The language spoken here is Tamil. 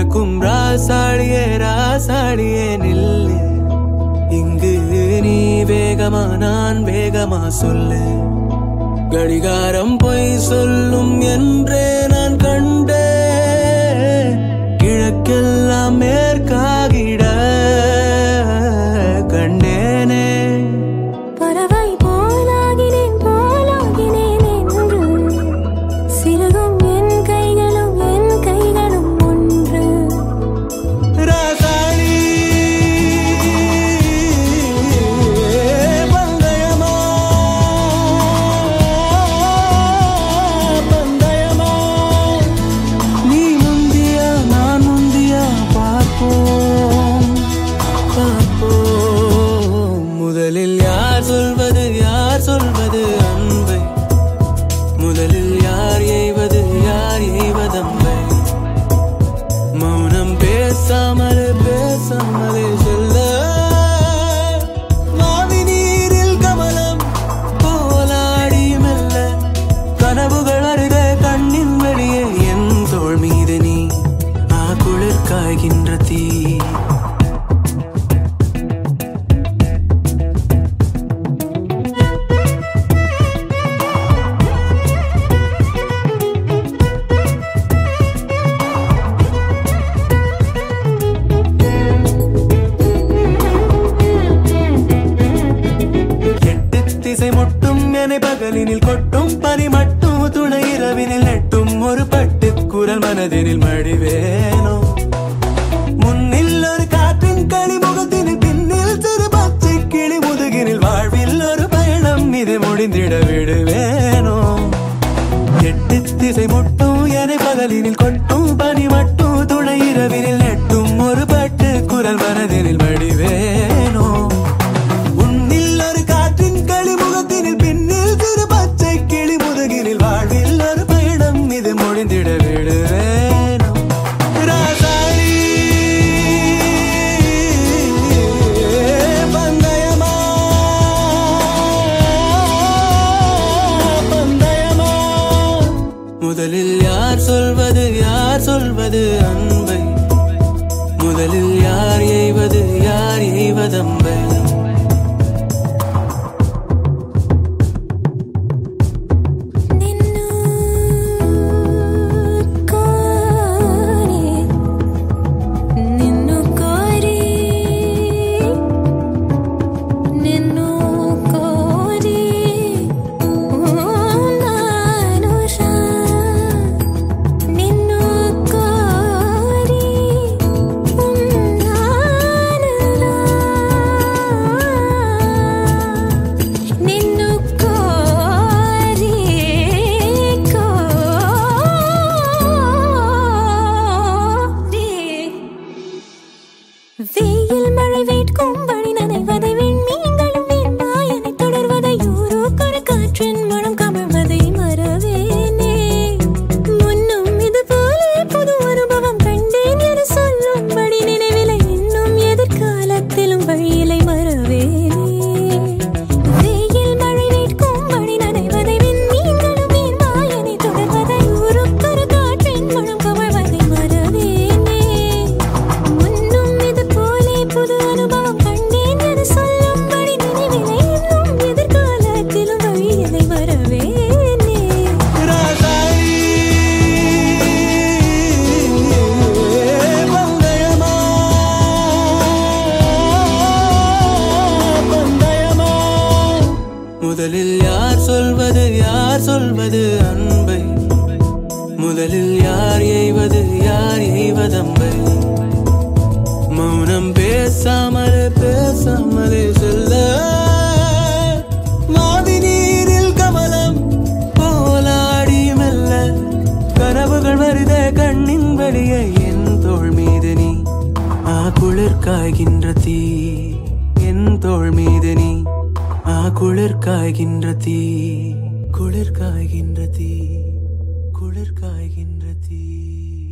மறக்கும் ராசாடியே ராசாடியே நில்லு இங்கு நீ வேகமா நான் வேகமா சொல்லு கடிகாரம் பொய் சொல்லும் என்றே நான் கண்டே கிழக்கெல்லாம் மேற்காகிட கண்டேனே பறவை போலாகினேன் போலாகினேன் என்று சிறகும் என் கைகளும் என் கைகளும் ஒன்று ராசாளி பந்தயமா பந்தயமா நீ முந்தியா நான் முந்தியா பார்ப்போம் பார்ப்போம் முதலில் யார் சொல்வது யார் சொல்வது அன்பை முதலில் யார் எய்வது யார் எய்வதம்பை மௌனம் பேசாமலே பேசாமலே சொல்ல மாவி நீரில் கமலம் போலாடி மெல்ல கனவுகள் அருக கண்ணின் வெளியே என் தோள் மீது நீ ஆ குளிர் காய்கின்ற தீ எட்டு திசை முட்டும் என பகலினில் கொட்டும் பனி மட்டும் துணை இரவினில் நெட்டும் ஒரு பட்டு குரல் மனதினில் மடிவேனோ முன்னில் ஒரு காற்றின் களி முகத்தினில் பின்னில் சிறு பச்சை கிளி முதுகினில் வாழ்வில் ஒரு பயணம் இது முடிந்திட விடுவேனோ எட்டு திசை முட்டும் என பகலினில் கொட்டும் பனி மட்டும் துணை இரவினில் நெட்டும் ஒரு பட்டு குரல் மனதினில் மடிவேனோ உன்னில் ஒரு காற்றின் களி முகத்தினில் பின்னில் சிறு பச்சை கிளி முதுகினில் வாழ்வில் ஒரு பயணம் இது முடிந்திட விடுவேனோ ராசாளி பந்தயமா பந்தயமா முதலில் யார் சொல்வது யார் சொல்வது அன்பை முதலில் யார் எய்வது யார் எய்வதம்பை நின்னு கோரி நின்னு கோரி நின்னு கோரி ನಾನುಷ ನಿನ್ನು ಕೋರಿ ನಿನ್ನು ಕೋರಿ ಕೋರಿ வெயில் மழை வேட்கும் வழி நனைவதை விண்மீன்களும் வீண்மாயனை தொடர்வதை ஊரோக்கொரு காற்றின் மனம் கமழ்வதை மறவேனே முன்னும் இது போலே புது அனுபவம் கண்டேன் என சொல்லும்படி நினைவிலை இன்னும் எதிர்காலத்திலும் வழியிலை மறவேனே வெயில் மழை வேட்கும் வழி நனைவதை விண்மீன்களும் வீண்மாயனை தொடர்வதை ஊரோக்கொரு காற்றின் மனம் கமழ்வதை மறவேனே முன்னும் இது போலே புது அனுபவம் கண்டேன் என சொல்லும்படி நினைவிலை இன்னும் எதிர்காலத்திலும் வழியிலை வரவேனே ராசாளி பந்தயமா பந்தயமா முதலில் யார் சொல்வது யார் சொல்வது அன்பை முதலில் யார் எய்வது யார் எய்வதம்பை மௌனம் பேசாமலே பேசாமலே சொல்ல மாவி நீரில் கமலம் போலாடி மெல்ல கனவுகள் வருத கண்ணின் வெளியே என் தோள் மீது நீ ஆ குளிர் காய்கின்ற தீ என் தோள் மீது நீ ஆ குளிர் காய்கின்ற தீ குளிர் காய்கின்ற தீ குளிர் காய்கின்ற தீ